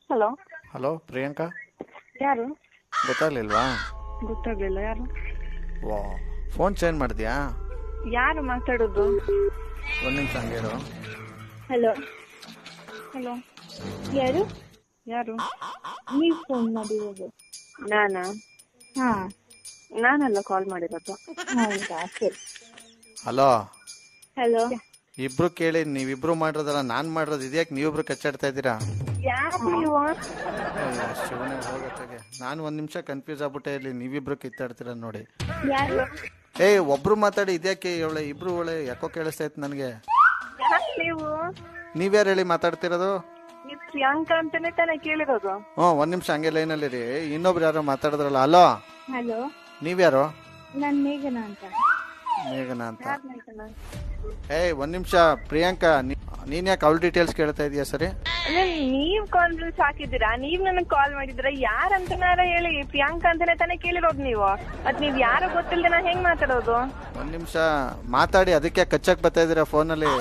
Hello hello Priyanka ಯಾರು ಗೊತ್ತಾಗ್ಲಿಲ್ವಾ ಗೊತ್ತಾಗ್ಲಿಲ್ಲ ಯಾರು ವಾ ಫೋನ್ ಚೇಂಜ್ ಮಾಡಿದ್ಯಾ ಯಾರು ಮಾತಾಡೋದು ಒಂದು ನಿಮಿಷ ಹಂಗೇರು ಹಲೋ ಹಲೋ ಯಾರು ಯಾರು ನೀವು ಫೋನ್ ಮಾಡಿರೋದು ನಾನಾ ಹಾ ನಾನಲ್ಲ ಕಾಲ್ ಮಾಡಿರೋದು ಹೌದಾ ಸರಿ ಹಲೋ ಹಲೋ ಇಬ್ರು ಕೇಳಿ ನೀವಿಬ್ರು ಮಾಡಿರೋದಲ್ಲ ನಾನು ಮಾಡಿರೋದು ಇದ್ಯಾಕೆ ನೀವಿಬ್ರು ಕಚ್ಚಾಡ್ತಾ ಇದ್ದೀರಾ ಯಾರು ನೀವು ಅಯ್ಯೋ, ಶಿವನೇ ಹೋಗತ್ತಾಗೆ ನಾನು ಒಂದು ನಿಮಿಷ ಕನ್ಫ್ಯೂಸ್ ಆಗ್ಬಿಟ್ಟೆ ಇಲ್ಲಿ ನೀವಿಬ್ರು ಕಿತ್ತಾಡ್ತೀರ ನೋಡಿ ಯಾರು ಏಯ್ ಒಬ್ರು ಮಾತಾಡಿ ಇದ್ಯಾಕೆ ಒಳ್ಳೆ ಇಬ್ರು ಒಳ್ಳೆ ಯಾಕೋ ಕೇಳಿಸ್ತಾ ಇತ್ತು ನನಗೆ ಯಾರು ನೀವು ನೀವ್ಯಾರು ಹೇಳಿ ಮಾತಾಡ್ತಿರೋದು ನೀವು ಪ್ರಿಯಾಂಕಾ ಅಂತಾನೆ ತಾನೇ ಕೇಳಿರೋದು ಹ್ಞೂ ಒಂದು ನಿಮಿಷ ಹಂಗೆ ಲೈನಲ್ಲಿ ರೀ ಇನ್ನೊಬ್ರು ಯಾರೋ ಮಾತಾಡಿದ್ರಲ್ಲ ಹಲೋ ಹಲೋ ನೀವ್ಯಾರು ನಾನು ಮೇಘನ ಅಂತ ಮೇಘನಾ ಅಂತ ಯಾರ್ ಮೇಘನಾ? ಏಯ್ ಒಂದ್ ನಿಮಿಷ ಪ್ರಿಯಾಂಕಾ ನೀ- ನೀನ್ ಯಾಕೆ ಅವ್ಳ ಡೀಟೇಲ್ಸ್ ಕೇಳ್ತಾ ಇದೀಯಾ ಸರಿ ಅಂದ್ರೆ ನೀವ್ ಕಾನ್ಫರೆನ್ಸ್ ಹಾಕಿದ್ದೀರಾ ನೀವ್ ನನಗ್ ಕಾಲ್ ಮಾಡಿದ್ರ ಯಾರಂತನಾರ ಹೇಳಿ ಪ್ರಿಯಾಂಕಾ ಅಂತಾನೆ ತಾನೇ ಕೇಳಿರೋದು ನೀವು ಮತ್ ನೀವ್ ಯಾರು ಗೊತ್ತಿಲ್ದೆ ನಾ ಹೆಂಗ್ ಮಾತಾಡೋದು ಒಂದ್ ನಿಮಿಷ ಮಾತಾಡಿ ಅದಕ್ಕೆ ಕಚ್ಚಕ್ ಬರ್ತಾ ಇದೀರಾ ಫೋನಲ್ಲಿ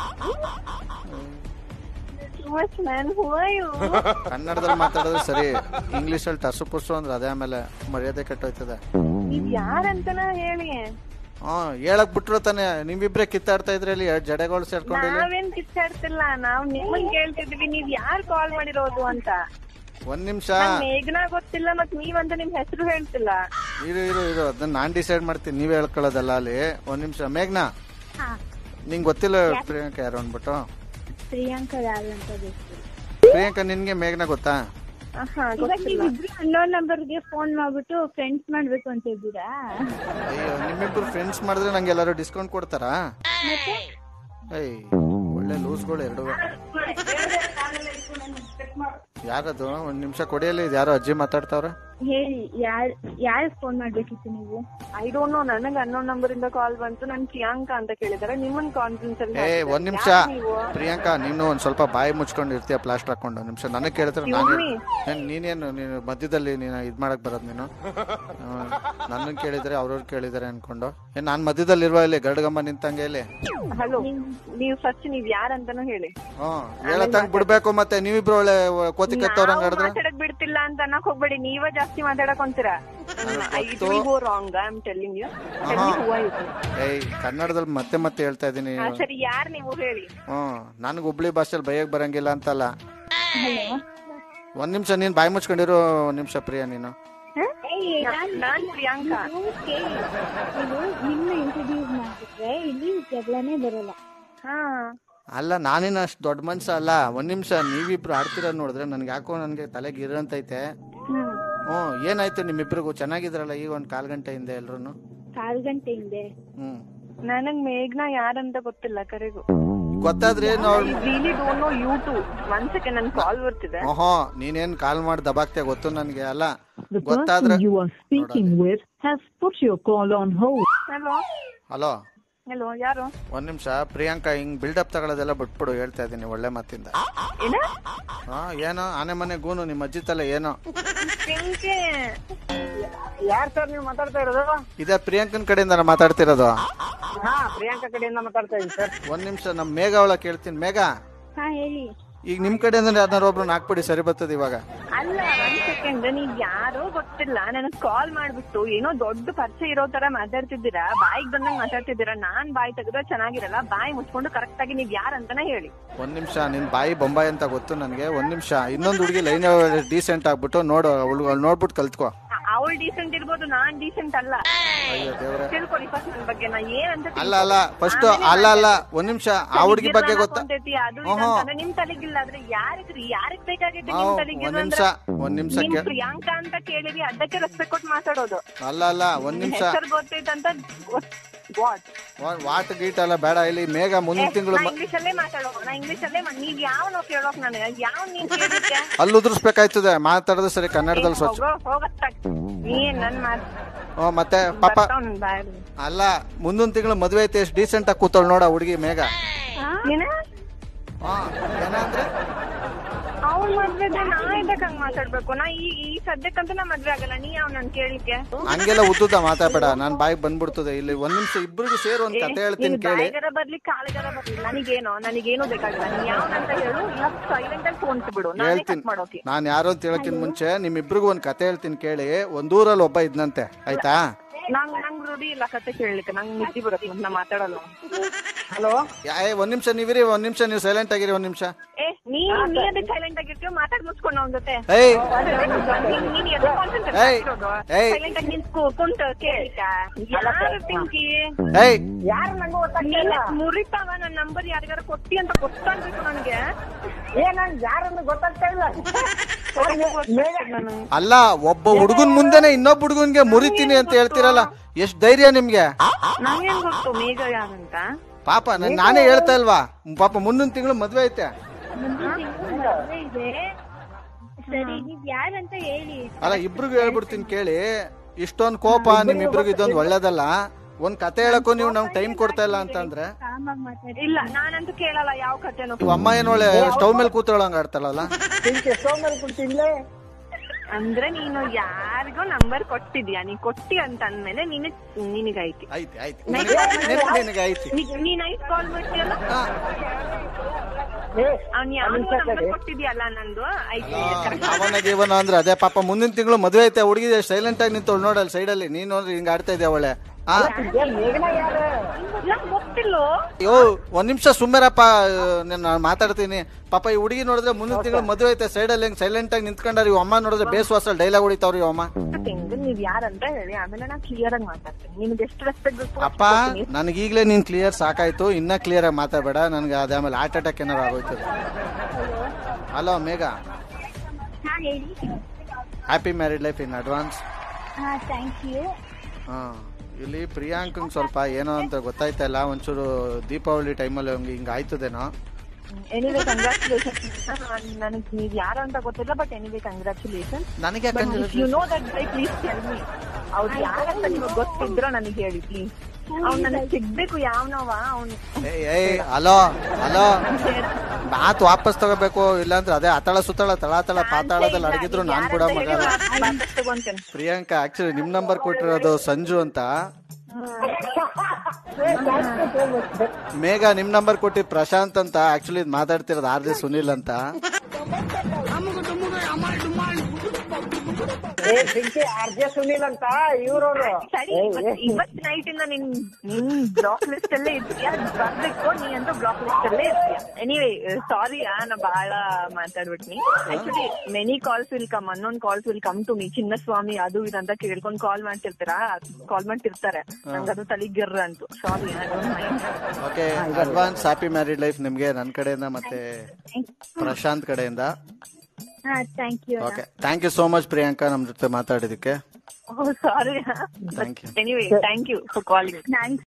ಮಚ್ ಮ್ಯಾನ್ ಹೂವಾಯು ಕನ್ನಡದಲ್ಲಿ ಮಾತಾಡಿದ್ರೆ ಸರಿ ಇಂಗ್ಲಿಷ್ ಅಲ್ಲಿ ಟಸು ಪುಸು ಅಂದ್ರೆ ಅದೇ ಆಮೇಲೆ ಮರ್ಯಾದೆ ಕೆಟ್ಟೋಯ್ತದೆ ನೀವ್ ಯಾರಂತನ ಹೇಳಿ ಹ್ಮ್ ಹೇಳಕ್ ಬಿಟ್ರು ತಾನೆ ನೀವಿಬ್ರೆ ಕಿತ್ತಾಡ್ತಾ ಇದ್ರಿ ಇಲ್ಲಿ ಎರಡ್ ಜಡೆಗಳು ಸೇರ್ಕೊಂಡಿಲ್ಲ ನಾವೇನ್ ಕಿತ್ತಾಡ್ತಿಲ್ಲ ನಾವ್ ನಿಮ್ಮನ್ ಕೇಳ್ತಿದ್ವಿ ನೀವ್ ಯಾರ್ ಕಾಲ್ ಮಾಡಿರೋದು ಅಂತ ಒಂದ್ ನಿಮಿಷ ನಂಗ್ ಮೇಘನಾ ಗೊತ್ತಿಲ್ಲ ಮತ್ ನೀವಂತ ನಿಮ್ ಹೆಸರು ಹೇಳ್ತಿಲ್ಲ ಇರು ಇರು ಇರು ಅದನ್ನ ನಾನ್ ಡಿಸೈಡ್ ಮಾಡ್ತೀನಿ ನೀವ್ ಹೇಳ್ಕೊಳ್ಳೋದಲ್ಲ ಅಲ್ಲಿ ಒಂದ್ ನಿಮಿಷ ಮೇಘ್ನಾ ಹಾ ನಿಂಗ್ ಗೊತ್ತಿಲ್ಲ ಪ್ರಿಯಾಂಕಾ ಯಾರು ಅಂದ್ಬಿಟ್ಟು ಪ್ರಿಯಾಂಕಾ ಯಾರು ಅಂತ ಗೊತ್ತಿಲ್ಲ ಪ್ರಿಯಾಂಕಾ ನಿನ್ಗೆ ಮೇಘ್ನಾ ಗೊತ್ತಾ ಆಹಾ, ಇವಾಗ ಗೊತ್ತಿಲ್ಲ ನೀವಿಬ್ರು ಅನ್ನೋನ್ ನಂಬರ್ಗೆ ಫೋನ್ ಮಾಡ್ಬಿಟ್ಟು ಫ್ರೆಂಡ್ಸ್ ಮಾಡ್ಬೇಕು ಅಂತ ಇದ್ದೀರಾ ಅಯ್ಯೋ ನಿಮ್ಮಿಬ್ರು ಫ್ರೆಂಡ್ಸ್ ಮಾಡಿದ್ರೆ ನಂಗೆ ಎಲ್ಲಾರು ಡಿಸ್ಕೌಂಟ್ ಕೊಡ್ತಾರಾ ಮತ್ತೆ ಏಯ್ ಒಳ್ಳೆ ಲೂಸ್ಗಳು ಎರಡು ಯಾರದು ಒಂದ್ ನಿಮಿಷ ಕೊಡಿಯಲ್ಲಿ ಯಾರೋ ಅಜ್ಜಿ ಮಾತಾಡ್ತಾವ್ರೆ ಹೇಳಿ ಯಾರ್ ಯಾರು ಫೋನ್ ಮಾಡ್ಬೇಕಿತ್ತು ನೀವು ಐ ಡೋಂಟ್ ನೋ ನನಗೆ ಅನ್ನೋನ್ ನಂಬರ್ ಇಂದ ಕಾಲ್ ಬಂತು ನನ್ ಪ್ರಿಯಾಂಕಾ ಅಂತ ಕೇಳಿದಾರೆ ನಿಮ್ಮನ್ ಕಾನ್ಫರೆನ್ಸ್ ಅಲ್ಲಿ ಏ ಹಾಕಿದ್ದಾರೆ. ಒಂದ್ ನಿಮಿಷ ಯಾರ್ ನೀವು ಪ್ರಿಯಾಂಕಾ ನೀನು ಒಂದ್ ಸ್ವಲ್ಪ ಬಾಯಿ ಮುಚ್ಕೊಂಡು ಇರ್ತೀಯ ಪ್ಲಾಸ್ಟರ್ ಹಾಕೊಂಡು ಒಂದ್ ನಿಮಿಷ ನನಗೆ ಕೇಳಿದ್ರೆ ನಾನು ಏನ್ ನೀನೇನು ನೀನು ಮಧ್ಯದಲ್ಲಿ ನೀನು ಇದ್ ಮಾಡಕ್ ಬರೋದ್ ನೀನು ನನ್ನ ಕೇಳಿದ್ರೆ ಅವ್ರವ್ರು ಕೇಳಿದಾರೆ ಅನ್ಕೊಂಡು ಏನ್ ನಾನ್ ಮಧ್ಯದಲ್ಲಿ ಇರುವ ಇಲ್ಲಿ ಗರ್ಡ್ಗಮ್ಮ ನಿಂತಂಗೆ ಇಲ್ಲಿ ಹಲೋ ನೀವ್ ಫಸ್ಟ್ ನೀವ್ ಯಾರಂತಾನು ಹೇಳಿ ಹ್ಮ್ ಹೇಳತ್ತಂಗ್ ಬಿಡ್ಬೇಕು ಮತ್ತೆ ನೀವಿಬ್ರು ಒಳ್ಳೆ ಕೋತಿ ಕೆತ್ತವ್ರಂಗ್ ನಾವ್ ಆಡಿದ್ರೆ ಮಾತಾಡಕ್ ಬಿಡ್ತಿಲ್ಲ ಅಂತ ಅನ್ನಕ್ ಹೋಗ್ಬೇಡಿ ನೀವ ಜಾಸ್ತಿ ಮಾತಾಡಕೊಂತೀರ it will go wrong I am telling you ಏಯ್ ಕನ್ನಡದಲ್ಲಿ ಮತ್ತೆ ಮತ್ತೆ ಹೇಳ್ತಾ ಇದೀನಿ ಸರಿ ಯಾರ್ ನೀವು ಹೇಳಿ ಹ್ಮ್ ನನ್ಗೆ ಹುಬ್ಳಿ ಭಾಷೆಲಿ ಬೈಯಕ್ ಬರಂಗಿಲ್ಲ ಅಂತಲ್ಲ ಹಲೋ ಒಂದ್ ನಿಮಿಷ ನೀನ್ ಬಾಯಿ ಮುಚ್ಕೊಂಡಿರು ಒಂದ್ ನಿಮಿಷ ಪ್ರಿಯ ನೀನು ನಾನ್ ಪ್ರಿಯಾಂಕಾ ನೀವು ಕೇಳಿ ನೀವು ನಿಮ್ಮ ಇಂಟ್ರೊಡ್ಯೂಸ್ ಮಾಡಿದ್ರೆ ಇಲ್ಲಿ ಜಗಳನೇ ಬರಲ್ಲ ಹಾ ಅಲ್ಲ ನಾನೇನು ಅಷ್ಟು ದೊಡ್ಡ ಮನ್ಸ ಅಲ್ಲ ಒಂದ್ ನಿಮಿಷ ನೀವಿಬ್ರು ಆಡ್ತಿರೋದ್ ನೋಡಿದ್ರೆ ನನ್ಗೆ ಯಾಕೋ ನನ್ಗೆ ತಲೆಗೆ ಇರಂತೈತೆ ಹ್ಮ್ ಹ್ಮ್ ಏನಾಯ್ತು ನಿಮ್ಮಿಬ್ರಿಗೂ ಚೆನ್ನಾಗಿದ್ರಲ್ಲ ಈಗ ಒಂದ್ ಕಾಲ್ ಗಂಟೆ ಹಿಂದೆ ಎಲ್ರು ಕಾಲ್ ಗಂಟೆ ಹಿಂದೆ ಹ್ಮ್ ನನಗ್ ಮೇಘ್ನಾ ಯಾರಂತ ಗೊತ್ತಿಲ್ಲ ಕರೆಗೂ ಗೊತ್ತಾದ್ರೆ ನಾವು I really don't know you to one second ನನ್ ಕಾಲ್ ಬರ್ತಿದೆ ಓಹೋ ನೀನೇನ್ ಕಾಲ್ ಮಾಡಿ ದಬಾಕ್ತೆ ಗೊತ್ತು ನನ್ಗೆ ಅಲ್ಲ The ಗೊತ್ತಾದ್ರೆ person you are speaking with has put your call on hold. Hello hello hello ಯಾರು ಒಂದ್ ನಿಮಿಷ ಪ್ರಿಯಾಂಕಾ ಹಿಂಗ್ ಬಿಲ್ಡಪ್ ತಗೊಳ್ಳೋದೆಲ್ಲ ಬಿಟ್ಬಿಡು ಹೇಳ್ತಾ ಇದೀನಿ ಒಳ್ಳೆ ಮಾತಿಂದ ಏನ ಹಾ ಏನೋ ಆನೆ ಮನೆ ಗೂನು ನಿಮ್ಮ ಅಜ್ಜಿ ತಲೆ ಏನೋ ಪಿಂಕಿ ಯಾರ್ ಸರ್ ನೀವು ಮಾತಾಡ್ತಾ ಇರೋದು ಇದೇ ಪ್ರಿಯಾಂಕನ್ ಕಡೆಯಿಂದ ನಾನು ಮಾತಾಡ್ತಿರೋದು ಹಾ ಪ್ರಿಯಾಂಕಾ ಕಡೆಯಿಂದ ಮಾತಾಡ್ತಾ ಇದ್ದೀನಿ ಸರ್ ಒಂದ್ ನಿಮಿಷ ನಮ್ ಮೇಘ ಅವಳ ಕೇಳ್ತೀನಿ ಮೇಘ ಹಾ ಹೇಳಿ ಈಗ ನಿಮ್ ಕಡೆಯಿಂದ ಯಾರನ್ನಾರು ಒಬ್ರು ಹಾಕ್ಬಿಡಿ ಸರಿ ಬರ್ತದೆ ಇವಾಗ ಅಲ್ಲ ಒಂದ್ ಸೆಕೆಂಡ್ ನೀವ್ ಯಾರೋ ಗೊತ್ತಿಲ್ಲ ನನಗ್ ಕಾಲ್ ಮಾಡ್ಬಿಟ್ಟು ಏನೋ ದೊಡ್ಡ ಪರಿಚಯ ಇರೋ ತರ ಮಾತಾಡ್ತಿದ್ದೀರಾ ಬಾಯಿಗೆ ಬಂದಂಗ್ ಮಾತಾಡ್ತಿದ್ದೀರಾ ನಾನ್ ಬಾಯಿ ತೆಗೆದ್ರೆ ಚೆನ್ನಾಗಿರಲ್ಲ ಬಾಯಿ ಮುಚ್ಕೊಂಡು ಕರೆಕ್ಟ್ ಆಗಿ ನೀವ್ ಯಾರಂತಾನೆ ಹೇಳಿ ಒಂದ್ ನಿಮಿಷ ನಿನ್ ಬಾಯಿ ಬೊಂಬಾಯಿ ಅಂತ ಗೊತ್ತು ನನ್ಗೆ ಒಂದ್ ನಿಮಿಷ ಇನ್ನೊಂದು ಹುಡುಗಿ ಲೈನ್ ಡೀಸೆಂಟ್ ಆಗ್ಬಿಟ್ಟು ನೋಡು ಅವಳು ನೋಡ್ಬಿಟ್ಟು ಕಲ್ತ್ಕೋ ಅವಳು ಡೀಸೆಂಟ್ ಇರ್ಬೋದು ನಾನ್ ಡೀಸೆಂಟ್ ಅಲ್ಲ ಅಯ್ಯೋ ದೇವ್ರೆ ತಿಳ್ಕೊಡಿ ಫಸ್ಟ್ ನನ್ ಬಗ್ಗೆ ನಾ ಏನಂತ ಅಲ್ಲ ಅಲ್ಲ ಫಸ್ಟ್ ಅಲ್ಲ ಅಲ್ಲ ಒಂದ್ ನಿಮಿಷ ಆ ಹುಡುಗಿ ಬಗ್ಗೆ ಗೊತ್ತಾ ಅದು ಇದು ಓಹೋ. ಅಂತಂದ್ರೆ ನಿಮ್ ತಲೆಗಿಲ್ಲ ಆದ್ರೆ ಯಾರಿಗ್ರಿ ಯಾರಿಗ್ ಬೇಕಾಗೈತೆ ನಾವು ನಿಮ್ ತಲೆಗಿಲ್ಲ ಒಂದ್ ನಿಮಿಷ ಅಂದ್ರೆ ಒಂದ್ ನಿಮಿಷ ನಿಮ್ ಕೇಳ ಪ್ರಿಯಾಂಕಾ ಅಂತ ಕೇಳಿರಿ ಅದಕ್ಕೆ ರೆಸ್ಪೆಕ್ಟ್ ಕೊಟ್ಟು ಮಾತಾಡೋದು ಅಲ್ಲ ಅಲ್ಲ ಒಂದ್ ನಿಮಿಷ ಹೆಸರು ಗೊತ್ತೈತಂತ ವಾಟ್ ವಾಟ್ ಗೀಟ್ ಅಲ್ಲ ಬೇಡ ಇಲ್ಲಿ ಮೇಘ ಮುಂದಿನ ತಿಂಗಳು ನಾ ಇಂಗ್ಲಿಷ್ ಅಲ್ಲೇ ಮಾತಾಡೋ ನಾ ಇಂಗ್ಲಿಷ್ ಅಲ್ಲೇ ಮಾ- ನೀವ್ ಯಾವ ಕೇಳೋಕ್ ನನಗೆ ಯಾವ ನೀವ್ ಕೇಳಿದ್ದೆ ಅಲ್ಲಿ ಉದುರ್ಸ್ಬೇಕಾಯ್ತದೆ ಮಾತಾಡೋದು ಸರಿ ಕನ್ನಡದಲ್ಲಿ ಸ್ವಚ್ಛ ಹೋಗೋ ಹೋಗತ್ತ ನೀನ್ ನನ್ ಮಾತ್ ಹ್ಞೂ ಮತ್ತೆ ಪಾಪ ಬರ್ತಾವ್ ನನ್ ಬಾಯಲ್ಲಿ. ಅಲ್ಲ ಮುಂದಿನ ತಿಂಗಳು ಮದ್ವೆ ಐತೆ ಎಷ್ಟು ಡೀಸೆಂಟ್ ಆಗಿ ಕೂತವಳು ನೋಡ ಹುಡುಗಿ ಮೇಘ ಏನ ಹಾ ಏನಂದ್ರೆ ಅವ್ಳು ಅವ್ನ್ ಮದ್ವೆದೆ ನಾ ಇದಕ್ ಹಂಗ್ ಮಾತಾಡ್ಬೇಕು ನಾ ಈ ಈ ಸದ್ಯಕ್ಕಂತೂ ನಾ ಮದ್ವೆ ಆಗಲ್ಲ ನೀ ಯಾವ ನನ್ ಕೇಳಿಕೆ ಹಂಗೆಲ್ಲ ಉದ್ದುದ ಮಾತಾಡಬೇಡ ನಾನ್ ಬಾಯಿಗೆ ಬಂದ್ಬಿಡ್ತದೆ ಇಲ್ಲಿ ಒಂದ್ ನಿಮಿಷ ಇಬ್ರಿಗೂ ಸೇರಿ ಒಂದ್ ಕತೆ ಹೇಳ್ತೀನಿ ನಿನ್ ಕೇಳಿ ಬಾಯಿಗಾರ ಬರ್ಲಿ ಕಾಲಿಗಾರ ಬರ್ಲಿ ನನಗೇನೋ ನನಗೇನು ಬೇಕಾಗಿಲ್ಲ ನೀ ಯಾವನಂತ ಹೇಳು ಇಲ್ಲ ಸೈಲೆಂಟ್ ಆಗಿ ಫೋನ್ ಬಿಡು ನಾನೇ ಹೇಳ್ತೀನಿ ಕಟ್ ಮಾಡೋಕೆ ನಾನು ಯಾರು ಅಂತ ಹೇಳಕ್ಕಿಂತ ಮುಂಚೆ ನಿಮ್ಮಿಬ್ರಿಗೂ ಒಂದ್ ಕತೆ ಹೇಳ್ತೀನಿ ಕೇಳಿ ಒಂದೂರಲ್ಲಿ ಒಬ್ಬ ಇದ್ನಂತೆ ಆಯ್ತಾ ನಂಗ್ ನಂಗ್ ರೂಢಿ ಇಲ್ಲ ಕತೆ ಕೇಳಲಿಕ್ಕೆ ನಂಗ್ ನಿದ್ದೆ ಬರುತ್ತೆ ನಾ ಮಾತಾಡಲ್ಲ ಹಲೋ ಯಾ- ಏ, ಒಂದ್ ನಿಮಿಷ ನೀವಿರಿ ಒಂದ್ ನಿಮಿಷ ನೀವು ಸೈಲೆಂಟ್ ಆಗಿರಿ ಒಂದ್ ನಿಮಿಷ ಏ ನೀ ನೀ ಅದಕ್ಕೆ ಸೈಲೆಂಟ್ ಆಗಿರ್ತೀವಿ ಮಾತಾಡ್ ಮುಚ್ಕೊಂಡು ಅವನ ಜೊತೆ ಏಯ್ ನೀನ್- ನೀನ್ ಎದಕ್ concentrate ಏಯ್, ಮಾಡ್ತಿರೋದು? ಏಯ್. Silent ಆಗಿ ನಿಂತ್ಕೊ, ಕುಂತು ಕೇಳಿಕ ಯಾರು ಪಿಂಕಿ ಏಯ್ ಯಾರು ನಂಗೂ ಗೊತ್ತಾಗ್ತಾ ನೀನ್ ಇಲ್ಲ ಮುರಿತಾವ ನನ್ ನಂಬರ್ ಯಾರಿಗಾರ ಕೊಟ್ಟಿ ಅಂತ ಗೊತ್ತಾಗ್ಬೇಕು ನನ್ಗೆ ಏ ನನ್ ಯಾರನ್ನು ಗೊತ್ತಾಗ್ತಾ ಇಲ್ಲ ಮೇಘ- ಅಲ್ಲ ಒಬ್ಬ ಹುಡುಗನ್ ಮುಂದೆನೆ ಇನ್ನೊಬ್ಬ ಹುಡುಗನ್ಗೆ ಮುರಿತೀನಿ ಅಂತ ಹೇಳ್ತಿರಲ್ಲ ಎಷ್ಟ್ ಧೈರ್ಯ ನಿಮ್ಗೆ ನಂಗೇನ್ ಗೊತ್ತು ಮೇಘ ಯಾರಂತ ಪಾಪ ನನ್ ನಾನೇ ಹೇಳ್ತಾ ಇಲ್ವಾ ಪಾಪ ಮುಂದಿನ ತಿಂಗಳು ಮದ್ವೆ ಐತೆ ಮುಂದಿನ ತಿಂಗಳು ಮದ್ವೆ ಇದೆ ಸರಿ ನೀವ್ ಯಾರಂತ ಹೇಳಿ ಅಲ್ಲ ಇಬ್ರಿಗೂ ಹೇಳ್ಬಿಡ್ತೀನಿ ಕೇಳಿ ಇಷ್ಟೊಂದ್ ಕೋಪ ನಿಮ್ಮಿಬ್ರಿಗೂ ಇದೊಂದು ಒಳ್ಳೇದಲ್ಲ ಒಂದ್ ಕತೆ ಹೇಳಕ್ಕೂ ನೀವು ನಮ್ಗೆ ಟೈಮ್ ಕೊಡ್ತಾ ಇಲ್ಲ ಅಂತಂದ್ರೆ ಕಾಮಾಗಿ ಮಾತಾಡಿ ಇಲ್ಲ ನಾನಂತೂ ಕೇಳಲ್ಲ ಯಾವ ಕತೆನೂ ಇವ್ ಅಮ್ಮ ಏನ್ ಒಳ್ಳೆ ಸ್ಟವ್ ಮೇಲೆ ಕೂತ್ಕೊಳ್ಳಂಗ ಆಡ್ತಾಳಲ್ಲ ಪಿಂಕಿ ಸೋಮವಾರ ಕೊಡ್ತಿದ್ಲೆ ಅಂದ್ರೆ ನೀನು ಯಾರಿಗೋ ನಂಬರ್ ಕೊಟ್ಟಿದ್ಯಾ ನೀ ಕೊಟ್ಟಿ ಅಂತ ಅಂದ್ಮೇಲೆ ನಿನ್ ನಿನಗೈತಿ ಐತಿ ಐತಿ ನಿನಗೆ- ನಿನಗೆ ಐತಿ ನೀ- ನೀನ್ ಐತ್ ಕಾಲ್ ಮಾಡ್ತೀಯಲ್ಲ ಹಾ. ಏ ಅವ್ನ್ ಯಾವ ನಂಬರ್ ಕೊಟ್ಟಿದ್ಯಲ್ಲ ನಂದು ಐತಿ ಅವನ ಜೀವನ ಅಂದ್ರೆ ಅದೇ ಪಾಪ ಮುಂದಿನ ತಿಂಗಳು ಮದ್ವೆ ಐತೆ ಹುಡುಗಿ ಸೈಲೆಂಟ್ ಆಗಿ ನಿಂತವಳು ನೋಡಲ್ಲ ಸೈಡಲ್ಲಿ ನೀನ್ ನೋಡ್ರಿ ಹಿಂಗ ಆಡ್ತಾ ಇದ್ಯಾ ಒಳ್ಳೆ ಆ ಏ, ಮೇಘನ ಯಾರು ನಂಗ್ ಗೊತ್ತಿಲ್ಲೋ ಅಯ್ಯೋ ಒಂದ್ ನಿಮಿಷ ಸುಮ್ಮರಪ್ಪ ನಾನು ಮಾತಾಡ್ತೀನಿ ಪಾಪ ಈ ಹುಡುಗಿ ನೋಡಿದ್ರೆ ಮುಂದಿನ ತಿಂಗಳು ಮದುವೆ ಐತೆ ಸೈಡಲ್ಲಿ ಹಿಂಗ್ ಸೈಲೆಂಟ್ ಆಗಿ ನಿಂತ್ಕೊಂಡಾರ ಇವ್ ಅಮ್ಮ ನೋಡಿದ್ರೆ ಬೇಸ್ವಾಸ ಡೈಲಾಗ್ ಹೊಡಿತಾವ್ರಿ ಇವ್ ಅಮ್ಮ ಹೆಂಗ್ ನೀವ್ ಯಾರಂತ ಹೇಳಿ ಆಮೇಲೆ ನಾ ಕ್ಲಿಯರ್ ಆಗಿ ಮಾತಾಡ್ತೀನಿ ನಿಮ್ಗೆ ಎಷ್ಟು ರೆಸ್ಪೆಕ್ಟ್ ಬೇಕು ಅಪ್ಪ ನನಗೆ ಈಗಲೇ ನೀನ್ ಕ್ಲಿಯರ್ ಸಾಕಾಯ್ತು ಇನ್ನ ಕ್ಲಿಯರ್ ಆಗಿ ಮಾತಾಡಬೇಡ ನನಗೆ ಅದೇ ಆಮೇಲೆ ಹಾರ್ಟ್ ಅಟ್ಯಾಕ್ ಏನಾರು ಆಗೋಯ್ತದೆ ಹಲೋ ಮೇಘ ಹಾ ಹೇಳಿ happy married life in advance ಹಾ ಥ್ಯಾಂಕ್ ಯು ಹಾ ಇಲ್ಲಿ ಪ್ರಿಯಾಂಕಂಗ್ ಸ್ವಲ್ಪ ಏನೋ ಅಂತ ಗೊತ್ತಾಯ್ತಾ ಇಲ್ಲ ಒಂಚೂರು ದೀಪಾವಳಿ ಟೈಮಲ್ಲಿ ಹಂಗೆ ಹಿಂಗೆ ಆಯ್ತದೇನೋ ಎನಿವೇ ಕಂಗ್ರಾಚುಲೇಷನ್ ನನಗ್ ನೀವ್ ಯಾರು ಅಂತ ಗೊತ್ತಿಲ್ಲ ಬಟ್ ಎನಿವೇ ಕಂಗ್ರಾಚುಲೇಷನ್ ನನಗೆ you know that bye please tell me ಅವ್ರು ಯಾರಂತ ನಿಮಗೆ ಗೊತ್ತಿದ್ರೋ ನನಗೆ ಹೇಳಿ ಪ್ಲೀಸ್ ಅವ್ನ್ ನನಗ್ ಸಿಗ್ಬೇಕು ಯಾವನವ ಅವ್ನ್ ಏಯ್ ಹಲೋ ಹಲೋ ಮಾತು ವಾಪಸ್ ತಗೋಬೇಕು ಇಲ್ಲಾಂದ್ರೆ ಅದೇ ಅತಳ ಸುತ್ತಳ ತಳಾತಳ ಪಾತಾಳದಲ್ಲಿ ಅಡಗಿದ್ರು ನಾನ್ ಕೂಡ ಮಗ ವಾಪಸ್ ತಗೊಂತೇನೆ ಪ್ರಿಯಾಂಕಾ ಆಕ್ಚುಲಿ ನಿಮ್ ನಂಬರ್ ಕೊಟ್ಟಿರೋದು ಸಂಜು ಅಂತ ಮೇಘ ನಿಮ್ ನಂಬರ್ ಕೊಟ್ಟಿ ಪ್ರಶಾಂತ್ ಅಂತ ಆಕ್ಚುಲಿ ಮಾತಾಡ್ತಿರೋದು ಆರ್ ಜೆ ಸುನಿಲ್ ಅಂತ ಏ ಪಿಂಕಿ ಆರ್ ಜೆ ಸುನಿಲ್ ಅಂತ ಇವ್ರವ್ರು ಸರಿ ಇವತ್- ಇವತ್ ನೈಟ್ ಇಂದ ನಿನ್ ನಿನ್ ಬ್ಲಾಕ್ ಲಿಸ್ಟ್ ಅಲ್ಲೇ ಇರ್ತೀಯ ಬರ್ಬೇಕು ನೀ ಅಂತೂ ಬ್ಲಾಕ್ ಲಿಸ್ಟ್ ಅಲ್ಲೇ ಇರ್ತೀಯ ಎನಿವೇ ಸಾರಿ ನಾ ಬಹಳ ಮಾತಾಡ್ಬಿಟ್ನಿ actually many calls will come ಅನ್ನೊಂದ್ calls will come to me Chinnaswamy ಅದು ಇದು ಅಂತ ಕೇಳ್ಕೊಂಡ್ ಕಾಲ್ ಮಾಡ್ತಿರ್ತಾರ ಕಾಲ್ ಮಾಡ್ತಿರ್ತಾರೆ ನಂಗೆ ಅದು ತಲಿಗಿರ್ರ ಅಂತು sorry okay advance happy married life ನಿಮ್ಗೆ ನನ್ನ ಕಡೆಯಿಂದ ಮತ್ತೆ ಪ್ರಶಾಂತ್ ಕಡೆಯಿಂದ ಹಾ thank you okay thank you so much Priyanka ನಮ್ ಜೊತೆ ಮಾತಾಡಿದಕ್ಕೆ sorry Thank you. Anyway thank you for calling thanks